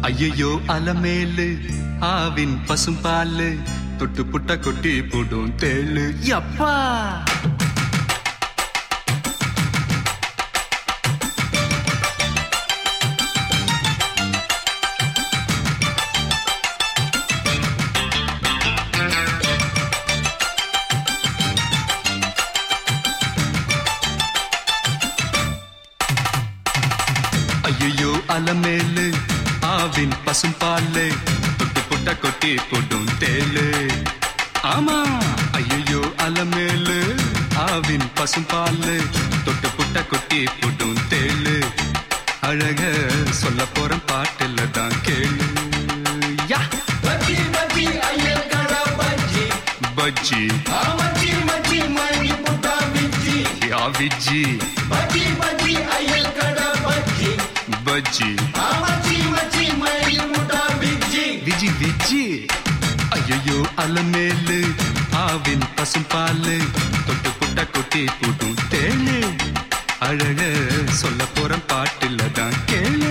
ஐயையோ அலமேலு ஆவின் பசும்பாலு தொட்டு புட்ட கொட்டி போடும் தேளு யப்பா ஐயையோ அலமேலு ஆவின் பசும்பாலு தொட்டு புட்ட கொட்டி போடும் தேளு ஆமா ஐயையோ அலமேலு ஆவின் பசும்பாலு தொட்டு புட்ட கொட்டி போடும் தேளு அழக சொல்ல போற பாட்டுல தான் கேளு யா பஜ்ஜி பஜ்ஜி ஐயர் கடா பஜ்ஜி பஜ்ஜி ஆ மச்சி மச்சி மணி புட்டா பிச்சி யா விஜி பஜ்ஜி பஜ்ஜி ஐயர் கடா பஜ்ஜி பஜ்ஜி ஆ மச்சி மச்சி மணி புட்டா பிச்சி விஜி விஜி ஐயோ அலமேலு ஆவின் பசும்பாலு தொட்டு புட்ட கொட்டி போடும் தேளு அழக சொல்ல போற பாட்டுல தான் கேளு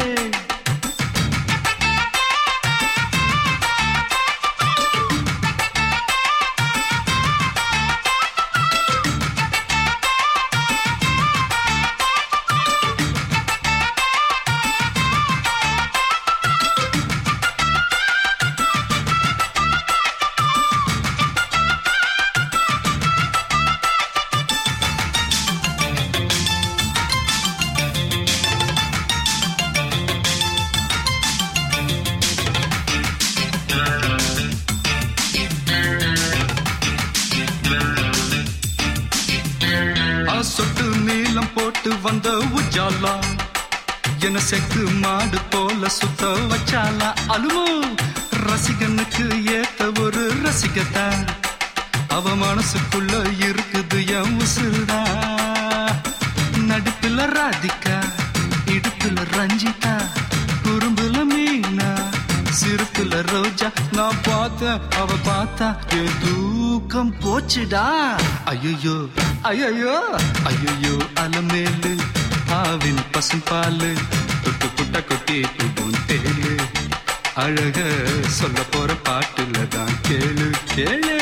ஆ சொட்டு நீளம் போட்டு வந்த உஜாலா என செக்கு மாடு போல சுத்த வச்சாலா அலுமோ ரசிகனுக்கு ஏத்த ஒரு ரசிகத்தா அவ மனசுக்குள்ள இருக்குது என் உசுடா நடுப்புல ராதிகா இடுப்புல ரஞ்சிதா குறும்புல மீனா சிறுப்புல ரோஜா நான் பார்த்தேன் அவ பார்த்தா என் தூக்கம் போச்சுடா ஐயோ ஐயோ ஐயோ அலமேலு ஆவின் பசும்பாலு தொட்டு புட்ட கொட்டி போடும் தேளு அழக சொல்ல போற பாட்டுல தான் கேளு கேளு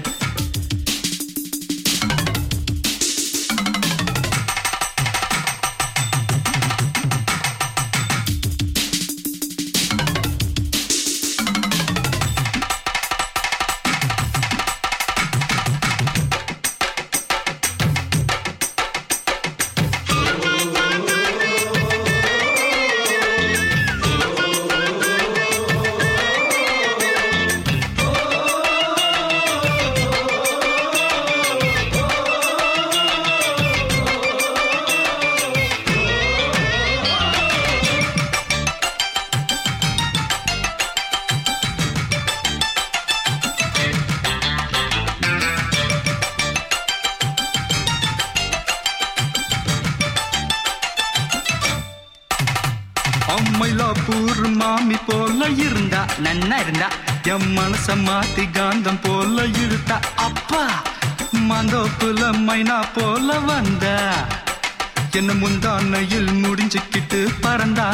அம்மைலாப்பூர் மாமி போல இருந்தா நன்னா இருந்தா என் மனச மாத்தி காந்தம் போல இழுத்தா அப்பா மாந்தோப்புல மைனா போல வந்தா என்ன முந்தானையில் முடிஞ்சுக்கிட்டு பறந்தா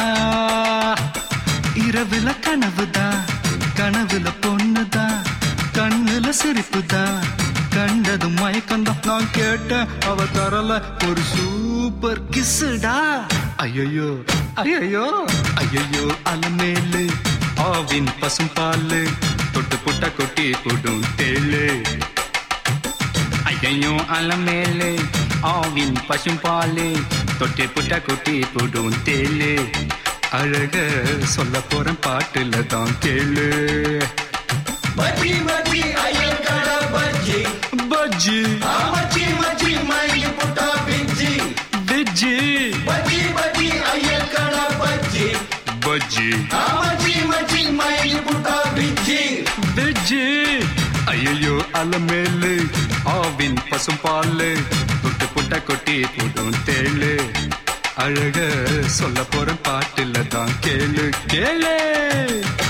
இரவுல கனவுதான் கனவுல பொண்ணுதான் கண்ணுல சிரிப்புதான் கண்டதும் மயக்கம்தான் நான் கேட்டேன் அவ தரல ஒரு சூப்பர் கிஸ்ஸுடா ஐயோ ஐயோ ஐயோ அலமேலு ஆவின் பசும்பாலு தொட்டு புட்ட கொட்டி போடும் தேளு ஐயோ அலமேலு ஆவின் பசும்பாலு தொட்டி புட்ட கொட்டி போடும் தேளு அழக சொல்ல போற பாட்டுல தான் கேளு பஜ்ஜி பஜ்ஜி ஐயர் கடா பஜ்ஜி பஜ்ஜி ஆ மச்சி மச்சி மணி புட்டா பிச்சி விஜி பஜ்ஜி பஜ்ஜி ஐயர் கடா பஜ்ஜி பஜ்ஜி ஆ மச்சி மச்சி மணி புட்டா பிச்சி விஜி ஐயோ அலமேலு ஆவின் பசும்பாலு தொட்டு புட்ட கொட்டி போடும் தேளு அழக சொல்ல போற பாட்டுல தான் கேளு கேளு